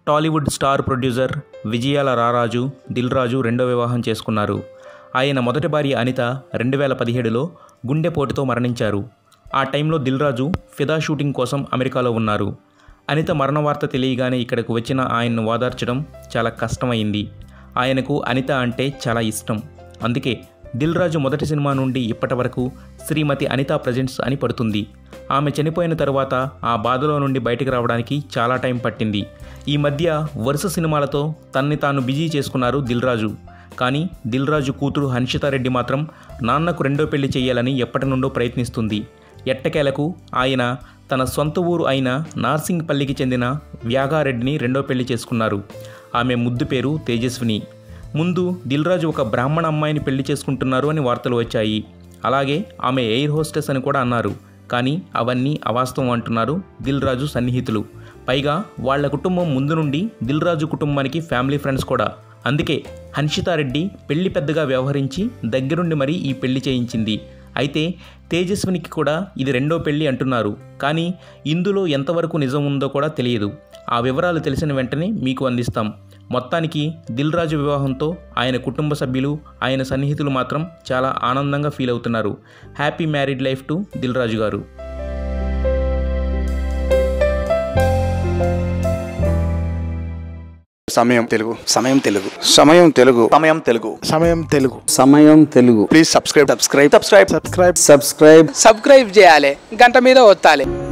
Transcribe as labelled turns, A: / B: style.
A: Tollywood star producer విజయాల రారాజు దిల్ రాజు రెండో వివాహం చేసుకున్నారు ఆయన మొదటి భార్య అనిత రెండు వేల పదిహేడులో గుండెపోటుతో మరణించారు ఆ టైంలో దిల్ రాజు ఫిదా షూటింగ్ కోసం అమెరికాలో ఉన్నారు అనిత మరణ వార్త తెలియగానే ఇక్కడకు వచ్చిన ఆయన్ను ఓదార్చడం చాలా కష్టమైంది ఆయనకు అనిత అంటే చాలా ఇష్టం అందుకే దిల్ రాజు మొదటి సినిమా నుండి ఇప్పటి వరకు శ్రీమతి అనిత ప్రజెంట్స్ అని పడుతుంది ఆమె చనిపోయిన తరువాత ఆ బాధలో నుండి బయటకు రావడానికి చాలా టైం పట్టింది ఈ మధ్య వరుస సినిమాలతో తన్ని తాను బిజీ చేసుకున్నారు దిల్ రాజు కానీ దిల్ రాజు కూతురు హన్షితారెడ్డి మాత్రం నాన్నకు రెండో పెళ్లి చేయాలని ఎప్పటి నుండో ప్రయత్నిస్తుంది ఎట్టకేలకు ఆయన తన సొంత ఊరు అయిన నార్సింగ్పల్లికి చెందిన వ్యాగారెడ్డిని రెండో పెళ్లి చేసుకున్నారు ఆమె ముద్దు పేరు తేజస్విని ముందు దిల్ రాజు ఒక బ్రాహ్మణ అమ్మాయిని పెళ్లి చేసుకుంటున్నారు అని వార్తలు వచ్చాయి అలాగే ఆమె ఎయిర్ హోస్టెస్ అని కూడా అన్నారు కానీ అవన్నీ అవాస్తవం అంటున్నారు దిల్ రాజు సన్నిహితులు పైగా వాళ్ళ కుటుంబం ముందు నుండి దిల్ రాజు కుటుంబానికి ఫ్యామిలీ ఫ్రెండ్స్ కూడా అందుకే హన్షితారెడ్డి పెళ్లి పెద్దగా వ్యవహరించి దగ్గరుండి మరీ ఈ పెళ్లి చేయించింది అయితే తేజస్వినికి కూడా ఇది రెండో పెళ్లి అంటున్నారు కానీ ఇందులో ఎంతవరకు నిజం ఉందో కూడా తెలియదు ఆ వివరాలు తెలిసిన వెంటనే మీకు అందిస్తాం మొత్తానికి దిల్ రాజు వివాహంతో ఆయన కుటుంబ సభ్యులు ఆయన సన్నిహితులు మాత్రం చాలా ఆనందంగా ఫీల్ అవుతున్నారు happy married life to Dil Raju గారు
B: Samayam Telugu
C: Samayam Telugu
B: Samayam Telugu
C: Samayam Telugu
B: Samayam Telugu
D: Samayam Telugu
B: please subscribe
C: subscribe
D: subscribe subscribe
E: subscribe చేయాలి గంట మీద ఒత్తాలి